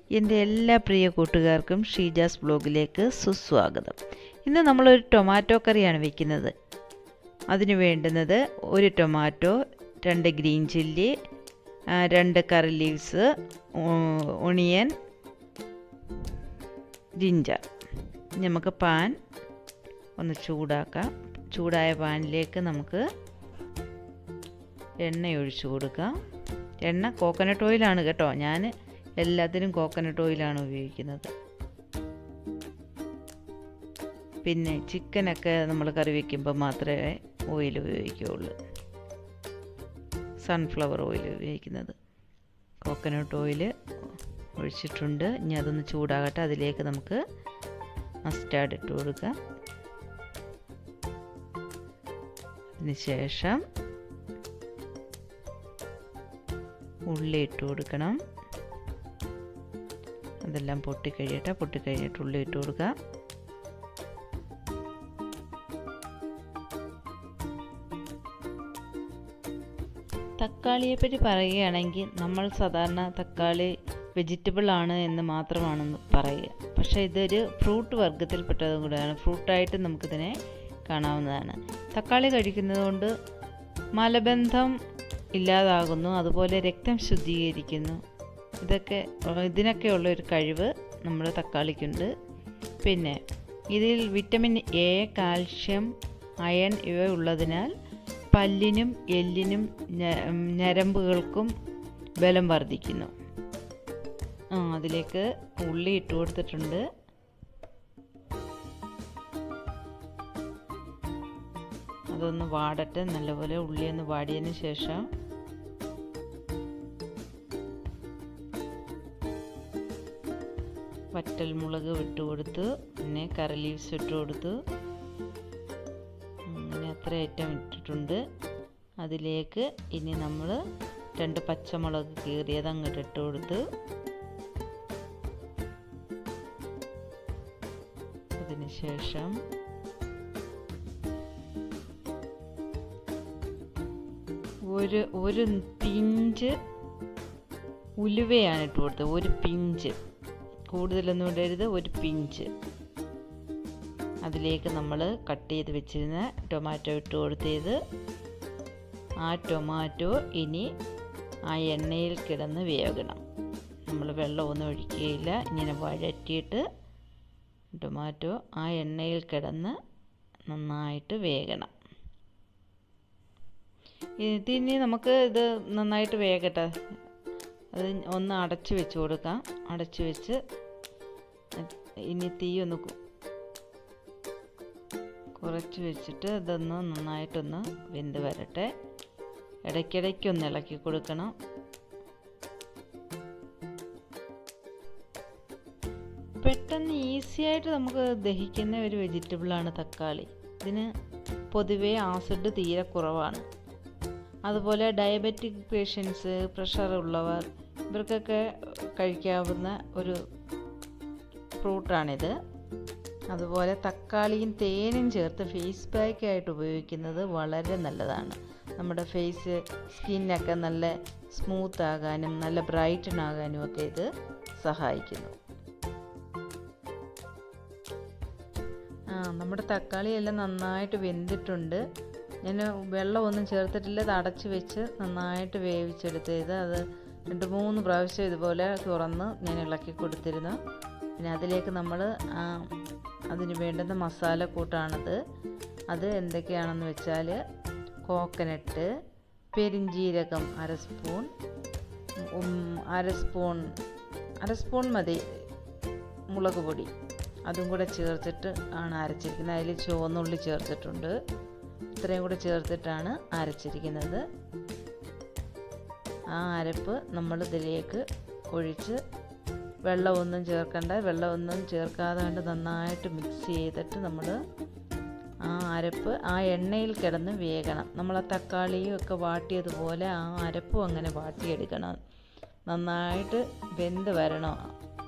എൻ്റെ എല്ലാ പ്രിയ കൂട്ടുകാർക്കും ഷീജാസ് ബ്ലോഗിലേക്ക് സുസ്വാഗതം ഇന്ന് നമ്മളൊരു ടൊമാറ്റോ കറിയാണ് വെക്കുന്നത് അതിന് വേണ്ടുന്നത് ഒരു ടൊമാറ്റോ രണ്ട് ഗ്രീൻ ചില്ലി ആ, രണ്ട് കറി ലീവ്സ് ഒണിയൻ ജിഞ്ചർ നമുക്ക് പാൻ ഒന്ന് ചൂടാക്കാം ചൂടായ പാനിലേക്ക് നമുക്ക് എണ്ണ ഒഴിച്ചു കൊടുക്കാം എണ്ണ കോക്കനട്ട് ഓയിലാണ് കേട്ടോ ഞാൻ എല്ലാത്തിനും കോക്കനട്ട് ഓയിലാണ് ഉപയോഗിക്കുന്നത് പിന്നെ ചിക്കനൊക്കെ നമ്മൾ കറി വയ്ക്കുമ്പോൾ മാത്രമേ ഓയിൽ ഉപയോഗിക്കുകയുള്ളൂ സൺഫ്ലവർ ഓയിൽ ഉപയോഗിക്കുന്നത് കോക്കനട്ട് ഓയിൽ ഒഴിച്ചിട്ടുണ്ട് ഇനി അതൊന്ന് ചൂടാകട്ടെ അതിലേക്ക് നമുക്ക് മസ്റ്റാർഡ് ഇട്ട് കൊടുക്കാം അതിന് ശേഷം ഉള്ളി ഇട്ട് കൊടുക്കണം അതെല്ലാം പൊട്ടിക്കഴിയട്ടെ പൊട്ടിക്കഴിഞ്ഞിട്ട് ഉള്ളി ഇട്ട് കൊടുക്കുക തക്കാളിയെപ്പറ്റി പറയുകയാണെങ്കിൽ നമ്മൾ സാധാരണ തക്കാളി വെജിറ്റബിൾ ആണ് എന്ന് മാത്രമാണ് പറയുക പക്ഷേ ഇതൊരു ഫ്രൂട്ട് വർഗത്തിൽപ്പെട്ടതും കൂടെയാണ് ഫ്രൂട്ടായിട്ട് നമുക്കിതിനെ കാണാവുന്നതാണ് തക്കാളി കഴിക്കുന്നത് കൊണ്ട് മലബന്ധം ഇല്ലാതാകുന്നു അതുപോലെ രക്തം ശുദ്ധീകരിക്കുന്നു ഇതൊക്കെ ഇതിനൊക്കെയുള്ള ഒരു കഴിവ് നമ്മുടെ തക്കാളിക്കുണ്ട് പിന്നെ ഇതിൽ വിറ്റമിൻ എ കാൽഷ്യം അയൺ ഇവ ഉള്ളതിനാൽ പല്ലിനും എല്ലിനും ഞരമ്പുകൾക്കും ബലം വർദ്ധിക്കുന്നു ആ അതിലേക്ക് ഉള്ളി ഇട്ട് കൊടുത്തിട്ടുണ്ട് അതൊന്ന് വാടട്ടെ നല്ലപോലെ ഉള്ളി ഒന്ന് വാടിയതിന് ശേഷം വറ്റൽമുളക് ഇട്ട് കൊടുത്തു പിന്നെ കറി ലീവ്സ് ഇട്ട് കൊടുത്തു അങ്ങനെ അത്ര ഐറ്റം ഇട്ടിട്ടുണ്ട് അതിലേക്ക് ഇനി നമ്മൾ രണ്ട് പച്ചമുളക് കീറിയത് അങ്ങോട്ട് ഇട്ട് കൊടുത്ത് അതിന് ശേഷം ഒരു ഒരു പിഞ്ച് ഉലുവയാണ് ഇട്ട് കൊടുത്തത് ഒരു പിഞ്ച് കൂടുതലൊന്നും ഇടരുത് ഒരു പിഞ്ച് അതിലേക്ക് നമ്മൾ കട്ട് ചെയ്ത് വെച്ചിരുന്ന ടൊമാറ്റോ ഇട്ട് കൊടുത്തത് ആ ടൊമാറ്റോ ഇനി ആ എണ്ണയിൽ കിടന്ന് വേകണം നമ്മൾ വെള്ളമൊന്നും ഒഴിക്കുകയില്ല ഇങ്ങനെ വഴറ്റിയിട്ട് ടൊമാറ്റോ ആ എണ്ണയിൽ കിടന്ന് നന്നായിട്ട് വേകണം ഇതിനി നമുക്ക് ഇത് നന്നായിട്ട് വേകട്ടെ അത് ഒന്ന് അടച്ച് വെച്ച് കൊടുക്കാം അടച്ച് വെച്ച് ഇനി തീ ഒന്ന് കുറച്ച് വെച്ചിട്ട് ഇതൊന്ന് നന്നായിട്ടൊന്ന് വെന്ത് വരട്ടെ ഇടയ്ക്കിടയ്ക്ക് ഒന്ന് ഇളക്കി കൊടുക്കണം പെട്ടെന്ന് ഈസി ആയിട്ട് നമുക്ക് ദഹിക്കുന്ന ഒരു വെജിറ്റബിളാണ് തക്കാളി ഇതിന് പൊതുവേ ആസിഡ് തീരെ കുറവാണ് അതുപോലെ ഡയബറ്റിക് പേഷ്യൻസ് പ്രഷർ ഉള്ളവർ ഇവർക്കൊക്കെ കഴിക്കാവുന്ന ഒരു ഫ്രൂട്ടാണിത് അതുപോലെ തക്കാളിയും തേനും ചേർത്ത് ഫേസ് പാക്കായിട്ട് ഉപയോഗിക്കുന്നത് വളരെ നല്ലതാണ് നമ്മുടെ ഫേസ് സ്കിന്നൊക്കെ നല്ല സ്മൂത്ത് ആകാനും നല്ല ബ്രൈറ്റൻ ആകാനും ഒക്കെ ഇത് സഹായിക്കുന്നു ആ നമ്മുടെ തക്കാളി എല്ലാം നന്നായിട്ട് വെന്തിട്ടുണ്ട് ഞാൻ വെള്ളമൊന്നും ചേർത്തിട്ടില്ല ഇത് അടച്ച് വെച്ച് നന്നായിട്ട് വേവിച്ചെടുത്തത് അത് രണ്ട് മൂന്ന് പ്രാവശ്യം ഇതുപോലെ തുറന്ന് ഞാൻ ഇളക്കി കൊടുത്തിരുന്നു പിന്നെ അതിലേക്ക് നമ്മൾ അതിന് വേണ്ടുന്ന മസാല കൂട്ടാണത് അത് എന്തൊക്കെയാണെന്ന് വെച്ചാൽ കോക്കനട്ട് പെരിഞ്ജീരകം അര സ്പൂൺ അര സ്പൂൺ അര സ്പൂൺ മതി മുളക് പൊടി അതും കൂടെ ചേർത്തിട്ട് ആണ് അരച്ചിരിക്കുന്നത് അതിൽ ചുവന്നുള്ളി ചേർത്തിട്ടുണ്ട് ഇത്രയും കൂടെ ചേർത്തിട്ടാണ് അരച്ചിരിക്കുന്നത് ആ അരപ്പ് നമ്മൾ ഇതിലേക്ക് ഒഴിച്ച് വെള്ളമൊന്നും ചേർക്കണ്ട വെള്ളമൊന്നും ചേർക്കാതെ കണ്ട് നന്നായിട്ട് മിക്സ് ചെയ്തിട്ട് നമ്മൾ ആ അരപ്പ് ആ എണ്ണയിൽ കിടന്ന് വേകണം നമ്മൾ ആ തക്കാളിയും ഒക്കെ വാട്ടിയതുപോലെ ആ അരപ്പും അങ്ങനെ വാട്ടിയെടുക്കണം നന്നായിട്ട് വെന്ത് വരണം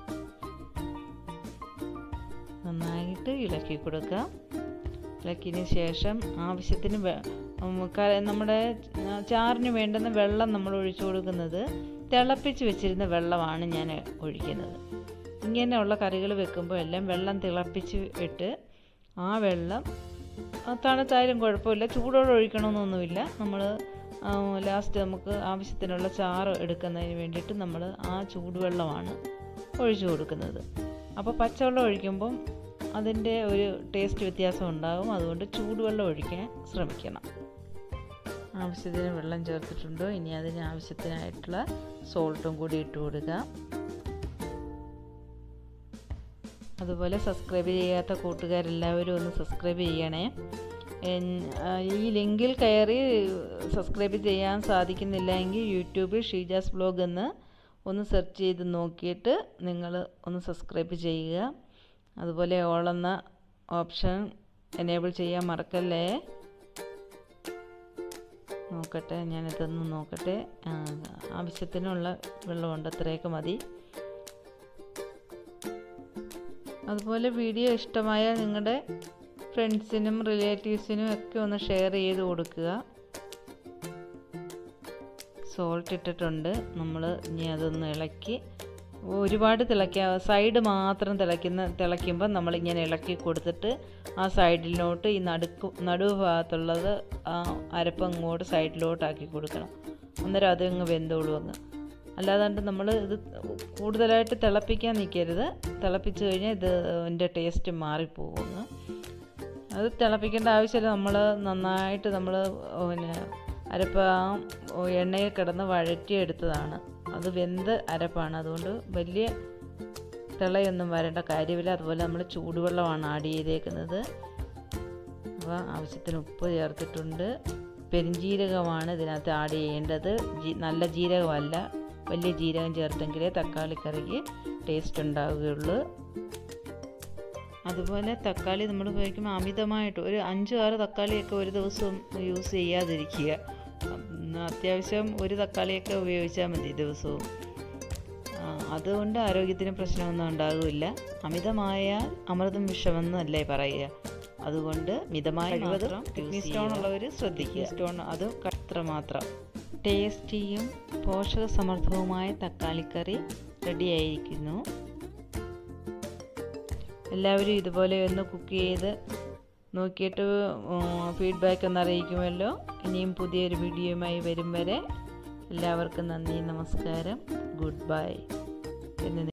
നന്നായിട്ട് ഇളക്കി കൊടുക്കുക ഇളക്കിയതിന് ശേഷം ആവശ്യത്തിന് നമ്മുടെ ചാറിന് വേണ്ടുന്ന വെള്ളം നമ്മൾ ഒഴിച്ചു കൊടുക്കുന്നത് തിളപ്പിച്ച് വെച്ചിരുന്ന വെള്ളമാണ് ഞാൻ ഒഴിക്കുന്നത് ഇങ്ങനെയുള്ള കറികൾ വെക്കുമ്പോൾ എല്ലാം വെള്ളം തിളപ്പിച്ച് ഇട്ട് ആ വെള്ളം തണുത്തായാലും കുഴപ്പമില്ല ചൂടോടെ ഒഴിക്കണമെന്നൊന്നുമില്ല നമ്മൾ ലാസ്റ്റ് നമുക്ക് ആവശ്യത്തിനുള്ള ചാറ് എടുക്കുന്നതിന് വേണ്ടിയിട്ട് നമ്മൾ ആ ചൂടുവെള്ളമാണ് ഒഴിച്ചു കൊടുക്കുന്നത് അപ്പോൾ പച്ചവെള്ളം ഒഴിക്കുമ്പം അതിൻ്റെ ഒരു ടേസ്റ്റ് വ്യത്യാസം ഉണ്ടാകും അതുകൊണ്ട് ചൂടുവെള്ളം ഒഴിക്കാൻ ശ്രമിക്കണം ആവശ്യത്തിന് വെള്ളം ചേർത്തിട്ടുണ്ടോ ഇനി അതിന് ആവശ്യത്തിനായിട്ടുള്ള സോൾട്ടും കൂടി ഇട്ട് കൊടുക്കുക അതുപോലെ സബ്സ്ക്രൈബ് ചെയ്യാത്ത കൂട്ടുകാരെല്ലാവരും ഒന്ന് സബ്സ്ക്രൈബ് ചെയ്യണേ ഈ ലിങ്കിൽ കയറി സബ്സ്ക്രൈബ് ചെയ്യാൻ സാധിക്കുന്നില്ല എങ്കിൽ യൂട്യൂബിൽ ഷീജാസ് ബ്ലോഗ് എന്ന് ഒന്ന് സെർച്ച് ചെയ്ത് നോക്കിയിട്ട് നിങ്ങൾ ഒന്ന് സബ്സ്ക്രൈബ് ചെയ്യുക അതുപോലെ ഓളെന്ന ഓപ്ഷൻ എനേബിൾ ചെയ്യാൻ മറക്കല്ലേ നോക്കട്ടെ ഞാനിതൊന്ന് നോക്കട്ടെ ആവശ്യത്തിനുള്ള വെള്ളമുണ്ട് അത്രയൊക്കെ മതി അതുപോലെ വീഡിയോ ഇഷ്ടമായാൽ നിങ്ങളുടെ ഫ്രണ്ട്സിനും റിലേറ്റീവ്സിനും ഒക്കെ ഒന്ന് ഷെയർ ചെയ്ത് കൊടുക്കുക സോൾട്ട് ഇട്ടിട്ടുണ്ട് നമ്മൾ ഇനി അതൊന്ന് ഇളക്കി ഒരുപാട് തിളയ്ക്കുക സൈഡ് മാത്രം തിളയ്ക്കുന്ന തിളയ്ക്കുമ്പോൾ നമ്മളിങ്ങനെ ഇളക്കി കൊടുത്തിട്ട് ആ സൈഡിലോട്ട് ഈ നടുക്ക് നടുവ് ഭാഗത്തുള്ളത് ആ അരപ്പ് അങ്ങോട്ട് സൈഡിലോട്ടാക്കി കൊടുക്കണം അന്നേരം അതങ്ങ് വെന്തോളൂ അങ്ങ് അല്ലാതാണ്ട് നമ്മൾ ഇത് കൂടുതലായിട്ട് തിളപ്പിക്കാൻ നിൽക്കരുത് തിളപ്പിച്ച് കഴിഞ്ഞാൽ ഇത് ഇതിൻ്റെ ടേസ്റ്റ് മാറിപ്പോകുന്നു അത് തിളപ്പിക്കേണ്ട ആവശ്യമില്ല നമ്മൾ നന്നായിട്ട് നമ്മൾ പിന്നെ അരപ്പ് ആ എണ്ണയിൽ കിടന്ന് വഴറ്റിയെടുത്തതാണ് അത് വെന്ത് അരപ്പാണ് അതുകൊണ്ട് വലിയ തിളയൊന്നും വരേണ്ട കാര്യമില്ല അതുപോലെ നമ്മൾ ചൂടുവെള്ളമാണ് ആഡ് ചെയ്തേക്കുന്നത് അപ്പോൾ ആവശ്യത്തിന് ഉപ്പ് ചേർത്തിട്ടുണ്ട് പെരിഞ്ജീരകമാണ് ഇതിനകത്ത് ആഡ് ചെയ്യേണ്ടത് നല്ല ജീരകമല്ല വലിയ ജീരകം ചേർത്തെങ്കിലേ തക്കാളിക്കറിക്ക് ടേസ്റ്റ് ഉണ്ടാവുകയുള്ളൂ അതുപോലെ തക്കാളി നമ്മൾ ഉപയോഗിക്കുമ്പോൾ അമിതമായിട്ട് ഒരു അഞ്ച് ആറ് തക്കാളിയൊക്കെ ഒരു ദിവസം യൂസ് ചെയ്യാതിരിക്കുക അത്യാവശ്യം ഒരു തക്കാളിയൊക്കെ ഉപയോഗിച്ചാൽ മതി ദിവസവും അതുകൊണ്ട് ആരോഗ്യത്തിന് പ്രശ്നമൊന്നും ഉണ്ടാകില്ല അമിതമായാൽ അമൃതം വിഷമെന്നല്ലേ പറയുക അതുകൊണ്ട് മിതമായ മാത്രം കിഡ്നി സ്റ്റോൺ ഉള്ളവർ ശ്രദ്ധിക്കുക സ്റ്റോൺ അത് അത്ര മാത്രം ടേസ്റ്റിയും പോഷകസമൃദ്ധവുമായ തക്കാളിക്കറി റെഡിയായിരിക്കുന്നു എല്ലാവരും ഇതുപോലെ ഒന്ന് കുക്ക് ചെയ്ത് നോക്കിയിട്ട് ഫീഡ്ബാക്ക് ഒന്ന് അറിയിക്കുമല്ലോ ഇനിയും പുതിയൊരു വീഡിയോയുമായി വരും വരെ എല്ലാവർക്കും നന്ദി നമസ്കാരം ഗുഡ് ബൈ എന്ന്